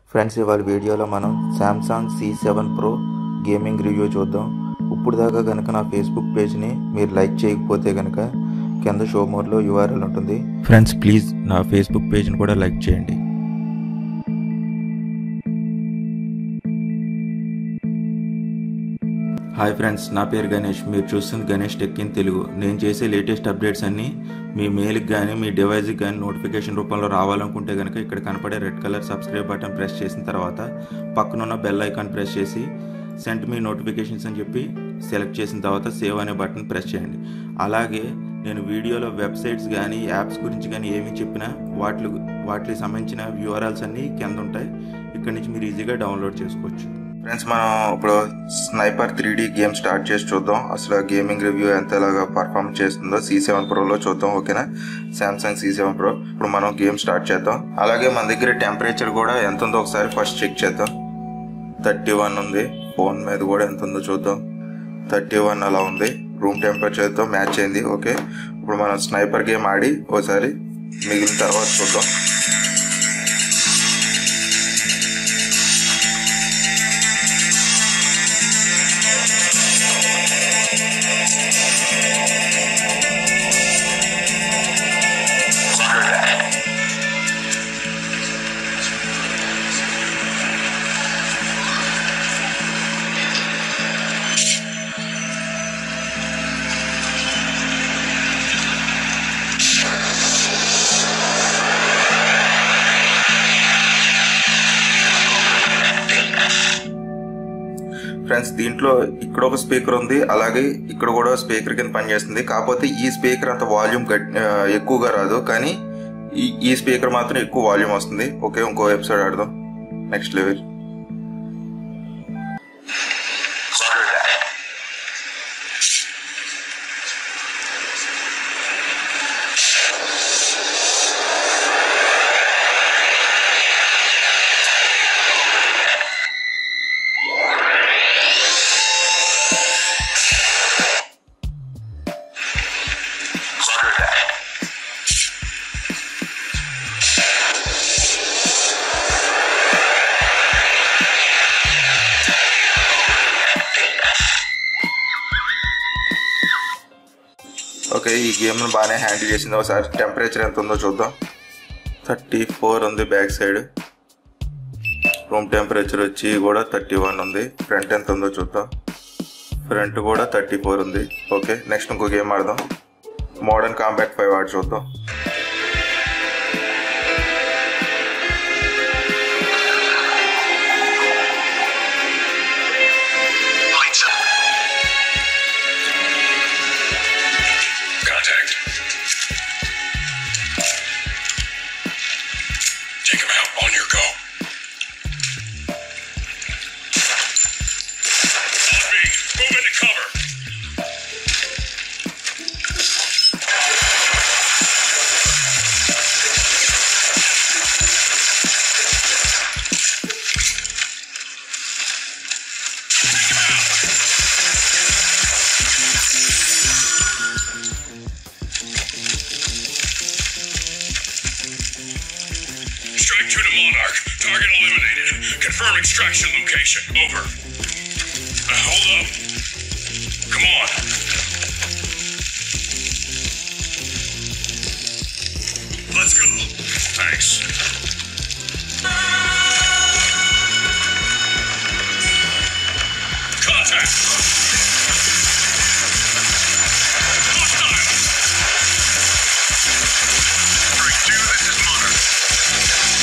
Friends ఇవాళ వీడియోలో మనం Samsung C seven pro gaming review చూద్దాం ఇప్పుడు దాకా కనుక నా ఫేస్బుక్ పేజ్ని మీరు లైక్ చేయకపోతే కనుక కింద షో మోడ్లో యూఆర్ఎల్ ఉంటుంది ఫ్రెండ్స్ ప్లీజ్ నా ఫేస్బుక్ పేజ్ని కూడా లైక్ చేయండి హాయ్ ఫ్రెండ్స్ నా పేరు గణేష్ మీరు చూస్తుంది గణేష్ టెక్ ఇన్ తెలుగు నేను చేసే లేటెస్ట్ అప్డేట్స్ అన్నీ మీ మెయిల్కి కానీ మీ డివైస్కి కానీ నోటిఫికేషన్ రూపంలో రావాలనుకుంటే కనుక ఇక్కడ కనపడే red colour subscribe button press చేసిన తర్వాత పక్కనున్న బెల్ ఐకాన్ ప్రెస్ చేసి సెంట్ మీ నోటిఫికేషన్స్ అని చెప్పి సెలెక్ట్ చేసిన తర్వాత సేవ్ అనే బటన్ ప్రెస్ చేయండి అలాగే నేను వీడియోలో వెబ్సైట్స్ కానీ యాప్స్ గురించి కానీ ఏమి చెప్పినా వాటి వాటికి సంబంధించిన యూఆర్ఎల్స్ అన్నీ కింద ఉంటాయి ఇక్కడ నుంచి మీరు ఈజీగా డౌన్లోడ్ చేసుకోవచ్చు ఫ్రెండ్స్ మనం ఇప్పుడు sniper three D game start చేసి చూద్దాం అసలు గేమింగ్ రివ్యూ ఎంతలాగా పర్ఫామ్ చేస్తుందో సి సెవెన్ ప్రోలో చూద్దాం ఓకేనా సామ్సంగ్ సి సెవెన్ ప్రో ఇప్పుడు మనం గేమ్ స్టార్ట్ చేద్దాం అలాగే మన దగ్గర టెంపరేచర్ కూడా ఎంత ఉందో ఒకసారి ఫస్ట్ చెక్ చేద్దాం థర్టీ వన్ ఉంది ఫోన్ మీద కూడా ఎంత ఉందో చూద్దాం థర్టీ వన్ అలా ఉంది రూమ్ టెంపరేచర్తో మ్యాచ్ అయింది ఓకే ఇప్పుడు మనం స్నైపర్ గేమ్ ఆడి ఒకసారి మిగిలిన తర్వాత చూద్దాం ఫ్రెండ్స్ దీంట్లో ఇక్కడ ఒక స్పీకర్ ఉంది అలాగే ఇక్కడ కూడా స్పీకర్ కింద పనిచేస్తుంది కాకపోతే ఈ స్పీకర్ అంత వాల్యూమ్ ఎక్కువగా రాదు కానీ ఈ ఈ స్పీకర్ మాత్రం ఎక్కువ వాల్యూమ్ వస్తుంది ఓకే ఇంకో ఎపిసోడ్ ఆడదాం నెక్స్ట్ లెవెల్ ఓకే ఈ గేమ్ బాగానే హ్యాండిల్ చేసింది ఒకసారి టెంపరేచర్ ఎంత ఉందో చూద్దాం థర్టీ ఫోర్ ఉంది బ్యాక్ సైడ్ రూమ్ టెంపరేచర్ వచ్చి కూడా థర్టీ వన్ ఉంది ఫ్రంట్ ఎంత ఉందో చూద్దాం ఫ్రంట్ కూడా థర్టీ ఫోర్ ఉంది ఓకే నెక్స్ట్ ఇంకో గేమ్ ఆడదాం మోడర్న్ కాంబాక్ట్ ఫైవ్ ఆడి చూద్దాం Contact. Take him out. On your go. On me. Move into cover. Strike two to Monarch. Target eliminated. Confirm extraction location. Over. Uh, hold up. Come on. Let's go. Thanks. Contact. Hostile. Strike two, this is Monarch.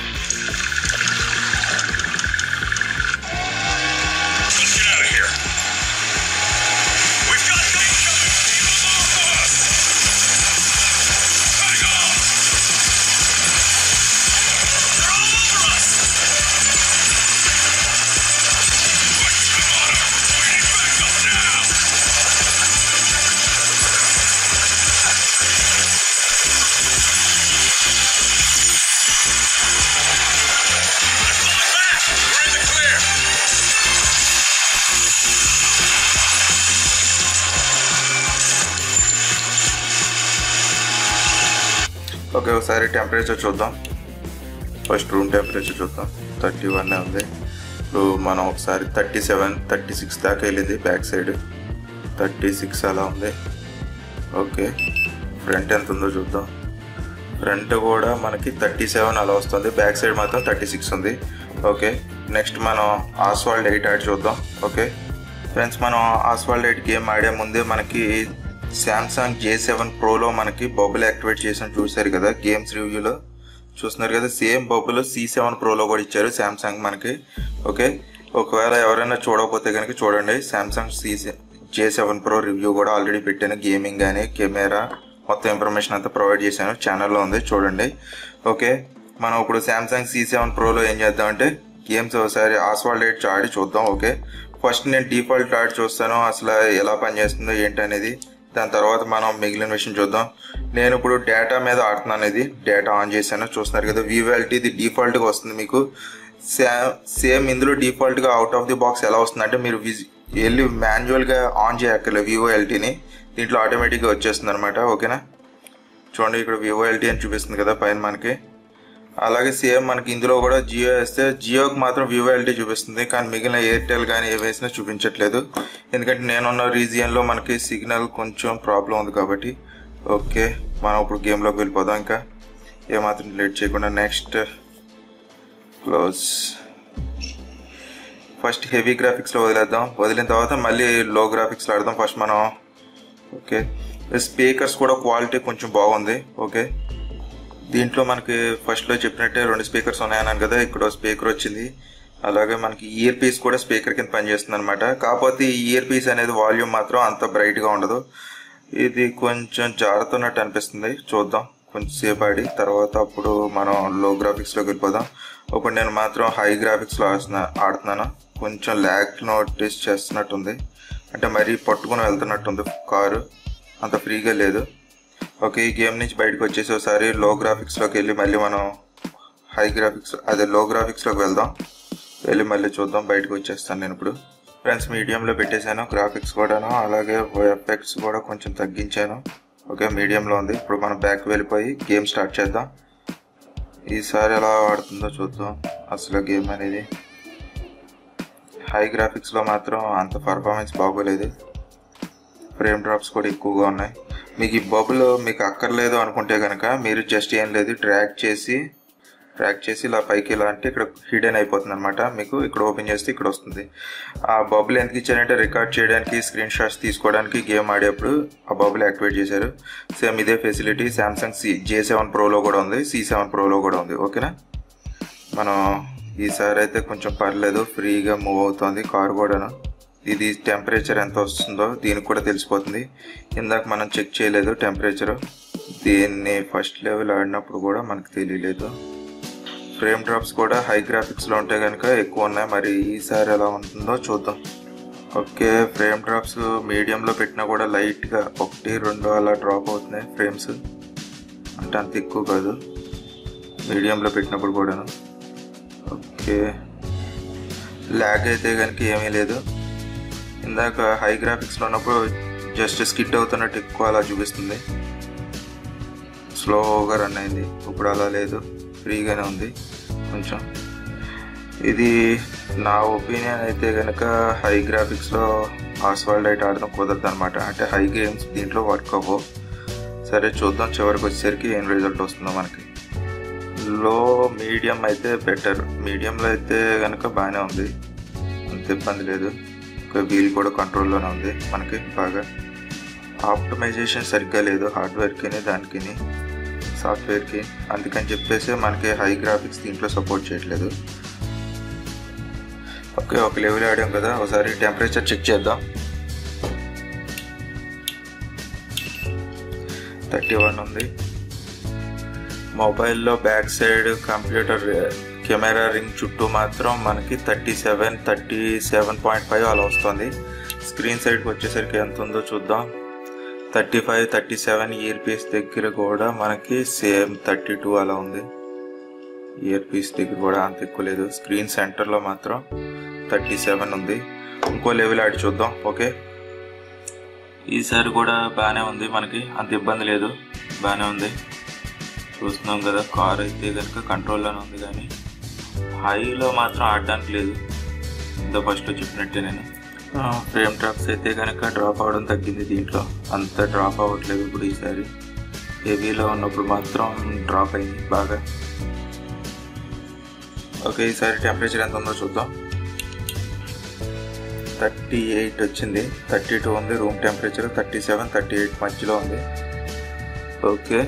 Let's get out of here. Okay ఒకసారి temperature చూద్దాం first room temperature చూద్దాం thirty one ఉంది ఇప్పుడు మనం ఒకసారి thirty seven thirty six దాకా వెళ్ళింది back side thirty six అలా ఉంది ఓకే ఫ్రంట్ ఎంత ఉందో చూద్దాం ఫ్రంట్ కూడా మనకి థర్టీ సెవెన్ అలా వస్తుంది బ్యాక్ సైడ్ మాత్రం థర్టీ సిక్స్ ఉంది ఓకే నెక్స్ట్ మనం ఆస్వాల్డ్ ఎయిట్ ఆడి చూద్దాం ఓకే ఫ్రెండ్స్ మనం ఆస్వాల్డ్ ఎయిట్ గేమ్ ఆడే ముందే మనకి శాంసంగ్ జే సెవెన్ ప్రోలో మనకి బబుల్ యాక్టివేట్ చేసాం చూసారు కదా గేమ్స్ రివ్యూలో చూస్తున్నారు కదా సేమ్ బబుల్ సి సెవెన్ ప్రోలో కూడా ఇచ్చారు శాంసంగ్ మనకి ఓకే ఒకవేళ ఎవరైనా చూడకపోతే కనుక చూడండి Samsung C J seven pro review కూడా ఆల్రెడీ పెట్టాను గేమింగ్ కానీ కెమెరా మొత్తం ఇన్ఫర్మేషన్ అంతా ప్రొవైడ్ చేశాను ఛానల్లో ఉంది చూడండి ఓకే మనం ఇప్పుడు శాంసంగ్ సి సెవెన్ ప్రోలో ఏం చేద్దామంటే గేమ్స్ ఒకసారి ఆస్వాల్డ్ ఎయిట్ ఆడి చూద్దాం ఓకే ఫస్ట్ నేను డిఫాల్ట్ ఆడి చూస్తాను అసలు ఎలా పనిచేస్తుందో ఏంటి అనేది దాని తర్వాత మనం మిగిలిన విషయం చూద్దాం నేను ఇప్పుడు డేటా మీద ఆడుతున్నాను ఇది డేటా ఆన్ చేశాను చూస్తున్నారు కదా వివాలిటీ ఇది డిఫాల్ట్గా వస్తుంది మీకు సేమ్ ఇందులో డిఫాల్ట్గా అవుట్ ఆఫ్ ది బాక్స్ ఎలా వస్తుంది అంటే మీరు విజి వెళ్ళి మాన్యువల్గా ఆన్ చేయక్కర్లేదు వివో ఎల్టీని దీంట్లో ఆటోమేటిక్గా వచ్చేస్తుంది అనమాట ఓకేనా చూడండి ఇక్కడ వివో ఎల్టీ అని చూపిస్తుంది కదా పైన మనకి అలాగే సేమ్ మనకి ఇందులో కూడా జియో వేస్తే జియోకి మాత్రం వివో ఎల్టీ చూపిస్తుంది కానీ మిగిలిన ఎయిర్టెల్ కానీ ఏ వేసినా చూపించట్లేదు ఎందుకంటే నేనున్న రీజియన్లో మనకి సిగ్నల్ కొంచెం ప్రాబ్లం ఉంది కాబట్టి ఓకే మనం ఇప్పుడు గేమ్లోకి వెళ్ళిపోదాం ఇంకా ఏమాత్రం లేట్ చేయకుండా నెక్స్ట్ క్లోజ్ ఫస్ట్ హెవీ గ్రాఫిక్స్లో వదిలేద్దాం వదిలిన తర్వాత మళ్ళీ లో గ్రాఫిక్స్లో ఆడదాం ఫస్ట్ మనం ఓకే స్పీకర్స్ కూడా క్వాలిటీ కొంచెం బాగుంది ఓకే దీంట్లో మనకి ఫస్ట్లో చెప్పినట్టే రెండు స్పీకర్స్ ఉన్నాయన్నాను కదా ఇక్కడ స్పీకర్ వచ్చింది అలాగే మనకి ఇయర్ పీస్ కూడా స్పీకర్ కింద పనిచేస్తుంది అనమాట కాకపోతే ఈ ఇయర్ పీస్ అనేది వాల్యూమ్ మాత్రం అంత బ్రైట్గా ఉండదు ఇది కొంచెం జారుతున్నట్టు అనిపిస్తుంది చూద్దాం కొంచెం సేపు ఆడి తర్వాత అప్పుడు మనం లో గ్రాఫిక్స్లోకి వెళ్ళిపోదాం ఇప్పుడు నేను మాత్రం హై గ్రాఫిక్స్లో ఆడుతున్నా ఆడుతున్నాను కొంచెం ల్యాగ్ నోటీస్ చేస్తున్నట్టుంది అంటే మరీ పట్టుకుని వెళ్తున్నట్టుంది కారు అంత ఫ్రీగా లేదు ఓకే ఈ గేమ్ నుంచి బయటకు వచ్చేసి ఒకసారి లో గ్రాఫిక్స్లోకి వెళ్ళి మళ్ళీ మనం హై గ్రాఫిక్స్ అదే లో గ్రాఫిక్స్లోకి వెళ్దాం వెళ్ళి మళ్ళీ చూద్దాం బయటకు వచ్చేస్తాను నేను ఇప్పుడు ఫ్రెండ్స్ మీడియంలో పెట్టేశాను గ్రాఫిక్స్ కూడాను అలాగే ఎఫెక్ట్స్ కూడా కొంచెం తగ్గించాను ఓకే మీడియంలో ఉంది ఇప్పుడు మనం బ్యాక్ వెళ్ళిపోయి గేమ్ స్టార్ట్ చేద్దాం ఈసారి ఎలా ఆడుతుందో చూద్దాం అసలు గేమ్ అనేది హై గ్రాఫిక్స్లో మాత్రం అంత పర్ఫార్మెన్స్ బాగోలేదు ఫ్రేమ్ డ్రాప్స్ కూడా ఎక్కువగా ఉన్నాయి మీకు ఈ బబుల్ మీకు అక్కర్లేదు అనుకుంటే కనుక మీరు జస్ట్ ఏం లేదు ట్రాక్ చేసి ట్రాక్ చేసి ఇలా పైకి ఇలా అంటే ఇక్కడ హిడెన్ అయిపోతుంది అనమాట మీకు ఇక్కడ ఓపెన్ చేస్తే ఇక్కడ వస్తుంది ఆ బబుల్ ఎందుకు ఇచ్చారంటే రికార్డ్ చేయడానికి స్క్రీన్ షాట్స్ తీసుకోవడానికి గేమ్ ఆడేప్పుడు ఆ బబుల్ యాక్టివేట్ చేశారు సేమ్ ఇదే facility Samsung C J seven ప్రోలో కూడా ఉంది సి సెవెన్ ప్రోలో కూడా ఉంది ఓకేనా మనం ఈసారి అయితే కొంచెం పర్లేదు ఫ్రీగా మూవ్ అవుతుంది కార్ కూడాను ఇది టెంపరేచర్ ఎంత వస్తుందో దీనికి కూడా తెలిసిపోతుంది ఇందాక మనం చెక్ చేయలేదు టెంపరేచర్ దీన్ని ఫస్ట్ లెవెల్ ఆడినప్పుడు కూడా మనకు తెలియలేదు ఫ్రేమ్ డ్రాప్స్ కూడా హై గ్రాఫిక్స్లో ఉంటే కనుక ఎక్కువ ఉన్నాయి మరి ఈసారి ఎలా ఉంటుందో చూద్దాం ఓకే ఫ్రేమ్ డ్రాప్స్ మీడియంలో పెట్టినా కూడా లైట్గా ఒకటి రెండు అలా డ్రాప్ అవుతున్నాయి ఫ్రేమ్స్ అంటే అంత ఎక్కువ కాదు మీడియంలో పెట్టినప్పుడు కూడాను ఓకే ల్యాగ్ అయితే కనుక ఏమీ లేదు ఇందాక హై గ్రాఫిక్స్లో ఉన్నప్పుడు జస్ట్ స్కిడ్ అవుతున్నట్టు ఎక్కువ అలా చూపిస్తుంది స్లోగా రన్ అయింది ఇప్పుడు అలా లేదు ఫ్రీగానే ఉంది కొంచెం ఇది నా ఒపీనియన్ అయితే కనుక హై గ్రాఫిక్స్లో ఆస్వాల్డ్ అయితే ఆడడం కుదరదు అనమాట అంటే హై గేమ్స్ దీంట్లో వర్క్ అవ్వవు సరే చూద్దాం చివరికి వచ్చేసరికి ఏం రిజల్ట్ వస్తుందో మనకి లో మీడియం అయితే బెటర్ మీడియంలో అయితే కనుక బాగానే ఉంది అంత ఇబ్బంది లేదు ఒక వీల్ కూడా కంట్రోల్లోనే ఉంది మనకి బాగా ఆప్టమైజేషన్ సరిగ్గా లేదు హార్డ్వేర్కి దానికి సాఫ్ట్వేర్కి అందుకని చెప్పేసి మనకి హై గ్రాఫిక్స్ దీంట్లో సపోర్ట్ చేయట్లేదు ఓకే ఒక లెవెల్ ఆడాం కదా ఒకసారి టెంపరేచర్ చెక్ చేద్దాం థర్టీ వన్ ఉంది మొబైల్లో back side computer camera ring చుట్టూ మాత్రం మనకి thirty seven thirty seven point five అలా వస్తుంది స్క్రీన్ సైడ్కి వచ్చేసరికి ఎంత ఉందో చూద్దాం thirty five thirty seven earpiece దగ్గర కూడా మనకి సేమ్ థర్టీ టూ అలా ఉంది ఇయర్ పీస్ దగ్గర కూడా అంత ఎక్కువ లేదు స్క్రీన్ సెంటర్లో మాత్రం థర్టీ సెవెన్ ఉంది ఇంకో లెవెల్ ఆడి చూద్దాం ఓకే ఈసారి కూడా బాగానే ఉంది మనకి అంత ఇబ్బంది లేదు బాగానే ఉంది చూస్తున్నాం కదా కార్ అయితే కనుక కంట్రోల్లోనే ఉంది కానీ హైలో మాత్రం ఆడడానికి లేదు ఇంత ఫస్ట్లో చెప్పినట్టే నేను ఫ్రేమ్ డ్రాప్స్ అయితే కనుక డ్రాప్ అవ్వడం తగ్గింది దీంట్లో అంత డ్రాప్ అవ్వట్లేదు ఇప్పుడు ఈసారి హెవీలో ఉన్నప్పుడు మాత్రం డ్రాప్ అయింది బాగా ఓకే ఈసారి టెంపరేచర్ ఎంత ఉందో చూద్దాం థర్టీ ఎయిట్ వచ్చింది థర్టీ టూ ఉంది room temperature thirty seven thirty eight మధ్యలో ఉంది ఓకే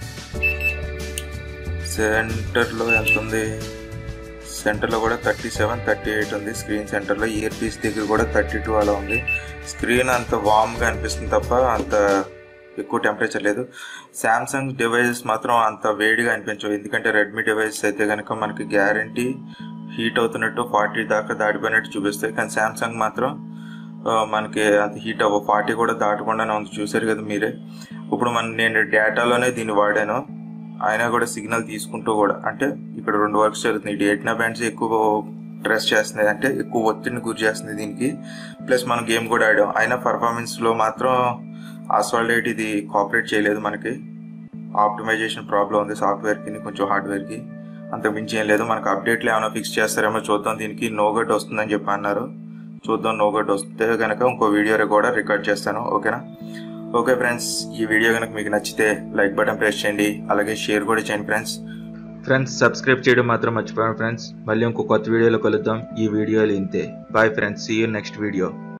సెంటర్లో ఎంత ఉంది సెంటర్లో కూడా థర్టీ సెవెన్ థర్టీ ఎయిట్ ఉంది స్క్రీన్ సెంటర్లో ఇయర్ పీస్ దగ్గర కూడా థర్టీ టూ అలా ఉంది స్క్రీన్ అంత వామ్గా అనిపిస్తుంది తప్ప అంత ఎక్కువ టెంపరేచర్ లేదు శాంసంగ్ డివైజెస్ మాత్రం అంత వేడిగా అనిపించవు ఎందుకంటే రెడ్మీ డివైజెస్ అయితే కనుక మనకి గ్యారంటీ హీట్ అవుతున్నట్టు ఫార్టీ దాకా దాటిపోయినట్టు చూపిస్తాయి కానీ శాంసంగ్ మాత్రం ఆ, మనకి అంత హీట్ అవ్వ ఫార్టీ కూడా దాటకుండానే ఉంది చూసారు కదా మీరే ఇప్పుడు మన నేను డేటాలోనే దీన్ని వాడాను అయినా కూడా సిగ్నల్ తీసుకుంటూ కూడా అంటే ఇక్కడ రెండు వర్క్స్ జరుగుతున్నాయి ఇటు ఎయిట్ బ్యాండ్స్ ఎక్కువ ప్రెస్ చేస్తుంది అంటే ఎక్కువ ఒత్తిడిని గురి చేస్తుంది దీనికి ప్లస్ మనం గేమ్ కూడా ఆడాం అయినా పర్ఫార్మెన్స్లో మాత్రం అసాల్ట్ ఇది కోఆపరేట్ చేయలేదు మనకి ఆప్టిమైజేషన్ ప్రాబ్లం ఉంది సాఫ్ట్వేర్కి కొంచెం హార్డ్వేర్కి అంతకు మించి ఏం లేదు మనకు అప్డేట్లు ఏమైనా ఫిక్స్ చేస్తారేమో చూద్దాం దీనికి నోగట్ వస్తుందని చెప్పి అన్నారు చూద్దాం నోగట్ వస్తే కనుక ఇంకో వీడియో కూడా రికార్డ్ చేస్తాను ఓకేనా ఓకే ఫ్రెండ్స్ ఈ వీడియో కనుక మీకు నచ్చితే లైక్ బటన్ ప్రెస్ చేయండి అలాగే షేర్ కూడా చేయండి ఫ్రెండ్స్ ఫ్రెండ్స్ సబ్స్క్రైబ్ చేయడం మాత్రం మర్చిపోయాను ఫ్రెండ్స్ మళ్ళీ ఇంకో కొత్త వీడియోలో కలుద్దాం ఈ వీడియోలు ఇంతే bye friends see you next video